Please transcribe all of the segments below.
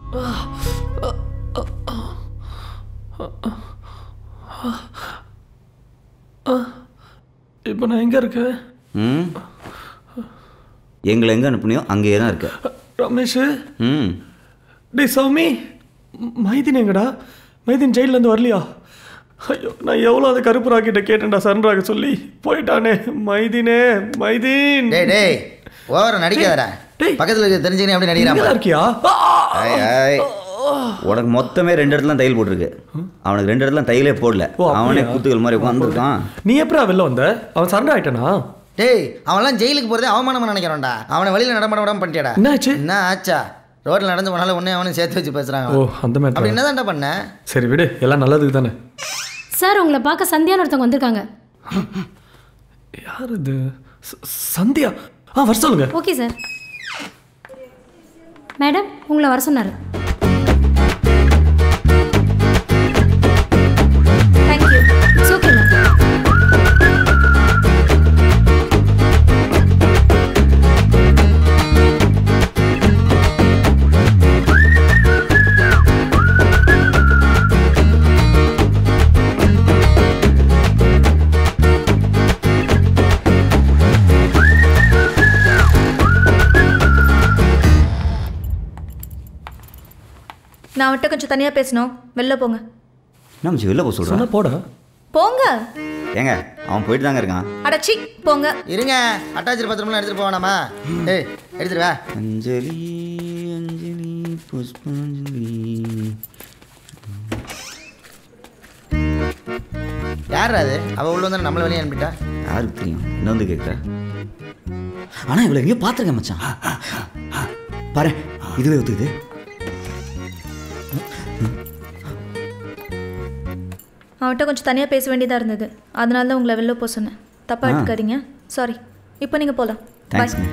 இப்போ நான் எங்கே இருக்கேன் ம் எங்களை எங்கே அனுப்புனியோ அங்கேயே தான் இருக்க ரமேஷ் ம் டேய் சௌமி ம், மைதின் எங்கடா மைதின் ஜெயிலேருந்து வரலையா ஐயோ நான் எவ்வளோ அதை கருப்பு ராக்கிட்ட கேட்டேன்டா சன்றாக சொல்லி போயிட்டானே மைதினே மைதீன் டேய் டேய் ஓவர நடிக்காதடா பக்கத்துல இருக்க தெரிஞ்சுக்கினே அப்படி இங்கதான் நடிக்கிறான் இருக்கியா ஐய், ஐய். உனக்கு மொத்தமே ரெண்டு இடத்துல தையல் போட்டிருக்கு அவனுக்கு ரெண்டு இடத்துல தையலே போடல ஓ, அப்படியா? அவனே குத்துகள் மாதிரி உட்காந்துருக்கான் நீ எப்படா வெளில வந்த அவன் சரண் ஆயிட்டானா டேய் அவன்லாம் ஜெயிலுக்கு போறதே அவமானமா நினைக்கிறான்டா அவனை வெளியில நடமாட விடாம பண்ணிட்டியாடா என்னாச்சு என்ன ஆச்சா ரோட்ல நடந்து போனாலும் ஒன்னே அவனும் சேர்த்து வச்சு பேசுறாங்க ஓ அந்த அப்படி மாதிரி என்னதான்டா பண்ண சரி விடு எல்லாம் நல்லதுக்கு தானே சார் உங்களை பார்க்க சந்தியான்னு ஒருத்தவங்க வந்திருக்காங்க யார் இது ச- சந்தியா ஆ வர சொல்லுங்க ஓகே சார் மேடம் உங்களை வர சொன்னார் தேங்க்யூ இட்ஸ் ஓகே மேம் நான் அவன்கிட்ட கொஞ்சம் தனியாக பேசணும் வெளில போங்க என்ன மச்சி வெளில போக சொன்னா சொல்கிறான் போடா போங்க ஏங்க அவன் போயிட்டு தாங்க இருக்கான் அடச்சி போங்க இருங்க அட்டாச்சர் பத்திரம்லாம் எடுத்துட்டு போவானாமா ஏய் எடுத்துட்டு வா அஞ்சலி அஞ்சலி புஷ்பாஞ்சலி யார் அது அவ உள்ள வந்து நம்மள வெளியே அனுப்பிட்டா யாருக்கு தெரியும் என்ன வந்து கேட்குற ஆனால் இவ்வளோ எங்கேயோ பார்த்துருக்கேன் மச்சான் பாரு இதுவே ஒத்துக்குது அவன்கிட்ட கொஞ்சம் தனியாக பேச வேண்டியதாக இருந்தது அதனால தான் உங்களை வெளில போக சொன்னேன் தப்பாக ஆ. எடுத்துக்காதீங்க சாரி இப்போ நீங்கள் போகலாம் பாய் தேங்க்ஸ்ங்க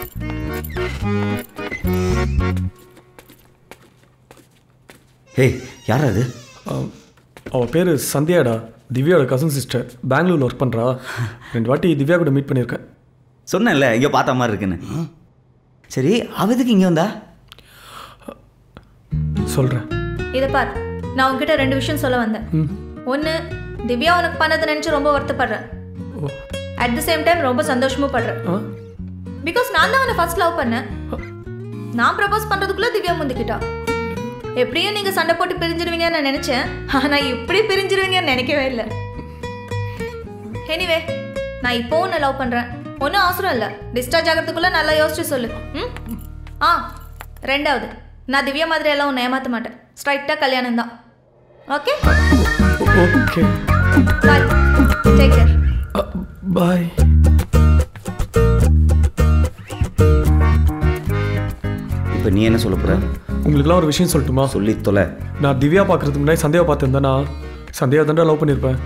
ஏய் யார் அது ஆம், அவ பேர் சந்தியாடா திவ்யாவோட கசன் சிஸ்டர் பெங்களூர்ல ஒர்க் பண்றா ரெண்டு வாட்டி திவ்யா கூட மீட் பண்ணியிருக்கேன் சொன்னேன்ல எங்கேயோ பார்த்த மாதிரி இருக்குன்னு சரி அவ எதுக்கு இங்கே வந்தா சொல்றேன் இதை பார் நான் உங்ககிட்ட ரெண்டு விஷயம் சொல்ல வந்தேன் ம் ஒன்று திவ்யா உனக்கு பண்ணதை நினச்சி ரொம்ப வருத்தப்படுறேன் oh at the same time ரொம்ப சந்தோஷமும் படுறேன் ஆ பிகாஸ் நான் தான் அவனை ஃபர்ஸ்ட் லவ் பண்ணேன் நான் ப்ரப்போஸ் பண்ணுறதுக்குள்ளே திவ்யா முந்திக்கிட்டா எப்படியும் நீங்கள் சண்டை போட்டு பிரிஞ்சிருவீங்கன்னு நான் நினச்சேன் ஆனால் இப்படி பிரிஞ்சிருவீங்கன்னு நினைக்கவே இல்லை எனிவே நான் இப்போ உன்னை லவ் பண்ணுறேன் ஒன்றும் அவசரம் இல்லை டிஸ்சார்ஜ் ஆகிறதுக்குள்ளே நல்லா யோசிச்சு சொல்லு ம் ஆ ரெண்டாவது நான் திவ்யா மாதிரி எல்லாம் உன்னை ஏமாற்ற மாட்டேன் ஸ்ட்ரைட்டாக கல்யாணம் தான் okay okay bye take care bye இப்போ நீ என்ன சொல்ல போற உங்களுக்குலாம் ஒரு விஷயம் சொல்லட்டுமா சொல்லி தொலை நான் திவ்யா பார்க்கறதுக்கு முன்னாடி சந்தியாவை பார்த்துருந்தேனா சந்தியா தாண்டா லவ் பண்ணியிருப்பேன்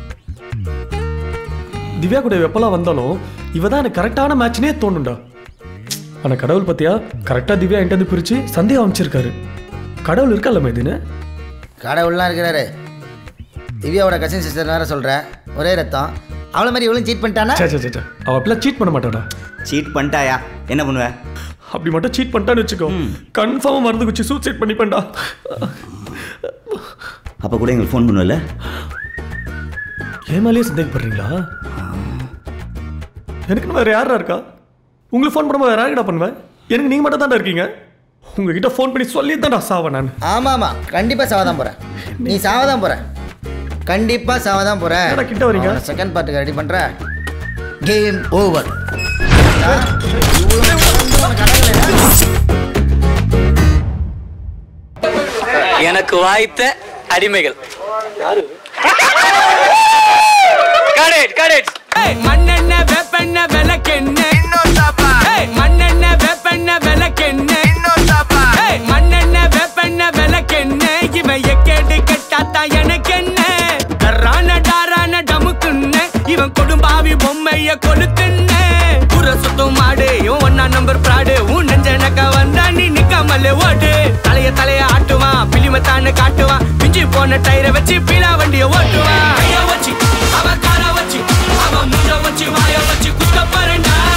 திவ்யா கூட எப்பெல்லாம் வந்தாலும் இவ தான் எனக்கு கரெக்டான மேட்ச்னே தோணும்டா ஆனால் கடவுள் பத்தியா கரெக்டாக திவ்யா என்கிட்ட இருந்து பிரித்து சந்தியா அமைச்சிருக்காரு கடவுள் இருக்கல்ல மைதின்னு கடவுள்லாம் இருக்கிறாரு திவ்யாவோட கசின் சிஸ்டர் வேற சொல்ற ஒரே ரத்தம் அவளை மாதிரி இவளும் சீட் பண்ணிட்டானா சே சே சே, சே அவள் அப்படிலாம் சீட் பண்ண மாட்டாடா சீட் பண்ணிட்டாயா என்ன பண்ணுவ அப்படி மட்டும் சீட் பண்ணிட்டான்னு வச்சுக்கோ கன்ஃபார்மாக மருந்து குச்சி சூசைட் பண்ணிப்பேன்டா அப்போ கூட எங்களுக்கு ஃபோன் பண்ணுவல ஏன் மேலேயே சந்தேகப்படுறீங்களா எனக்கு வேற யாரா இருக்கா உங்களுக்கு ஃபோன் பண்ணும்போது வேற யாருக்கிட்ட பண்ணுவேன் எனக்கு நீங்கள் மட்டும் தான்டா இருக்கீங்க உங்ககிட்ட ஃபோன் பண்ணி சொல்லி தான்டா சாவேன் நான் ஆமா ஆமா கண்டிப்பா சாவதான் போற நீ சாவதான் போற கண்டிப்பா சாவதான் போற என்னடா கிட்ட வரீங்க? செகண்ட் பார்ட்டுக்கு ரெடி பண்ற கேம் ஓவர் எனக்கு வாய்த்த அடிமைகள் கரெக்ட் கரெக்ட் மண்ணெண்ண வேப்பெண்ண விளக்கெண்ண மண்ணெண்ண வேப்பெண்ண விளக்கெண்ண மண்ணெண்ண வேப்பெண்ண விளக்கெண்ண இவன் எக்கேடு கெட்டாத்தா எனக்கு என்ன கர்றான டாரான டமுக்குன்ன இவன் கொடும்பாவி பொம்மைய கொளுத்துன்ன புற சுத்தும் மாடு இவன் ஒன்னா நம்பர் பிராடு உன் நெஞ்சனக்க வந்தா நீ நிக்காமலே ஓடு தலைய தலைய ஆட்டுவான் பிலிமத்தான்னு காட்டுவான் பிஞ்சு போன டயரை வச்சு பீலா வண்டிய ஓட்டுவான் கைய வச்சு அவன் கார வச்சு அவன் மூஞ்ச வச்சு வாய வச்சு குத்த பாருண்டா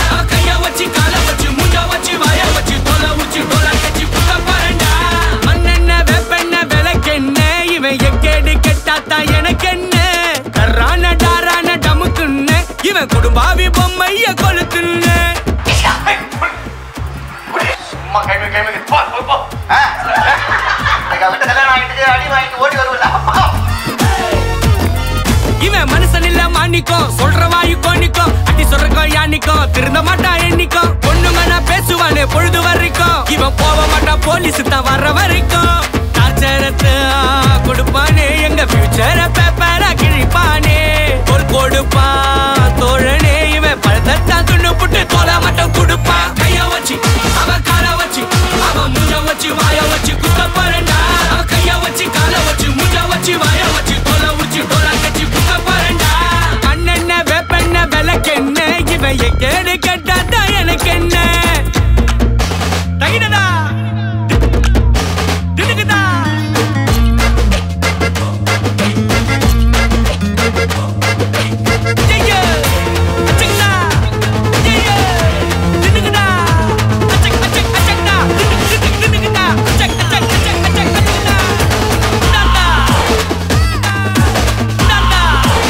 நிக்கும் திருந்த மாட்டான் என்னைக்கும் பொண்ணுங்க நான் பேசுவானே பொழுது வரைக்கும் இவன் போக மாட்டான் போலீஸ் தான் வர்ற வரைக்கும் டார்ச்சரத்தை கொடுப்பானே எங்க ஃபியூச்சரை பேப்பரா கிழிப்பானே ஒரு கொடுப்பான் தோழனே இவன் பழத்தான் துண்ணு புட்டு தோலை மட்டும் கொடுப்பான் கைய வச்சு அவன் கால வச்சு அவன் மூஞ்ச வச்சு வாய வச்சு குத்த பாருண்டா அவன் கைய வச்சு கால வச்சு மூஞ்ச வச்சு வாய வச்சு தோலை உச்சி தோலை கட்சி குத்த பாருண்டா கண்ணெண்ண வேப்பெண்ண விளக்கெண்ண இவன் எக்கேடு கேட்டாதா எனக்கு என்ன தைடதா திடுக்குதா ஐயா அச்சக்கடா ஐயா திடுக்குதா அச்சக் அச்சக் அச்சக்கடா திடுக்கு திடுக்குதா அச்சக் அச்சக் அச்சக் அச்சக் அச்சக்கடா டாடா டாடா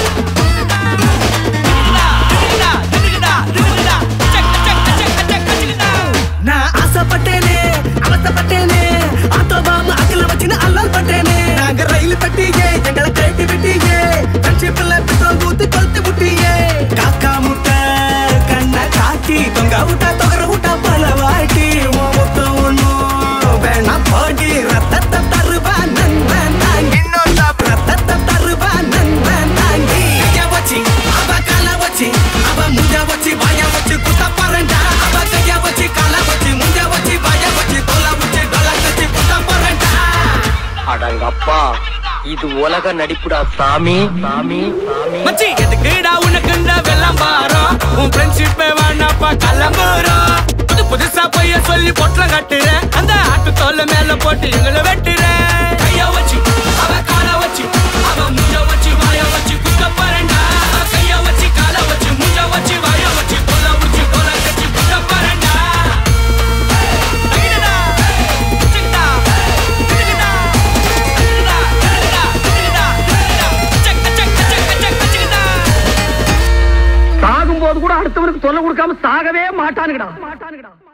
நான் ஆசைப்பட்டேனே அவசப்பட்டேனே ஆட்டோ பாம்பு அக்கல வச்சுன்னு அல்லல் பட்டேனே நாங்க ரயில் பெட்டியே எங்களை கேட்டு விட்டியே ஃப்ரெண்ட்ஷிப்ல பெட்ரோல் ஊத்தி கொளுத்து விட்டியே காக்கா முட்டை கண்ணை காட்டி தொங்க விட்டா தொகர விட்டா பல வாட்டி உன் முத்தம் ஒண்ணும் வேணாம் போடி ரத்தத்தை தருவா நண்பன் தாங்கி ரத்தத்தை தருவா நண்பன் தாங்கி கைய வச்சு அவ கால வச்சு அவ முஞ்ச வச்சு வாய வச்சு குத்த பாருண்டா அவ கைய வச்சு கால வச்சு முஞ்ச வச்சு வாய வச்சு தொலை வச்சு டொல கட்டி குத்த பாருண்டா அடங்கப்பா இது உலக நடிப்புடா சாமி சாமி சாமி மச்சி எதுக்குடா உனக்கு இந்த வெள்ளம் பாரம் உன் ஃப்ரெண்ட்ஷிப் வேணாப்பா கிளம்புறோம் புது புதுசா பைய சொல்லி பொட்டலம் கட்டுறேன் அந்த ஆட்டு தோல்ல மேல போட்டு எங்களை வெட்டுறேன் கைய வச்சு அவ கால வச்சு அவ மூஞ்ச வச்சு வாய வச்சு குத்த பாருண்டா அவ கைய வச்சு கால வச்சு மூஞ்ச வச்சு வாய வச்சு தொலை உச்சி தொலை கட்டி குத்த பாருண்டா தைடடா, சிக்கடா, திடுக்குடா, திடுக்குடா, திடுக்குடா, திடுக்குடா, திடுக்குடா, அச்சக், அச்சக், அச்சக், அச்சக், அச்சக்குடா. சாகும்போது கூட அடுத்தவனுக்கு தொல்லை கொடுக்காம சாகவே மாட்டானுங்கடா மாட்டானுங்கடா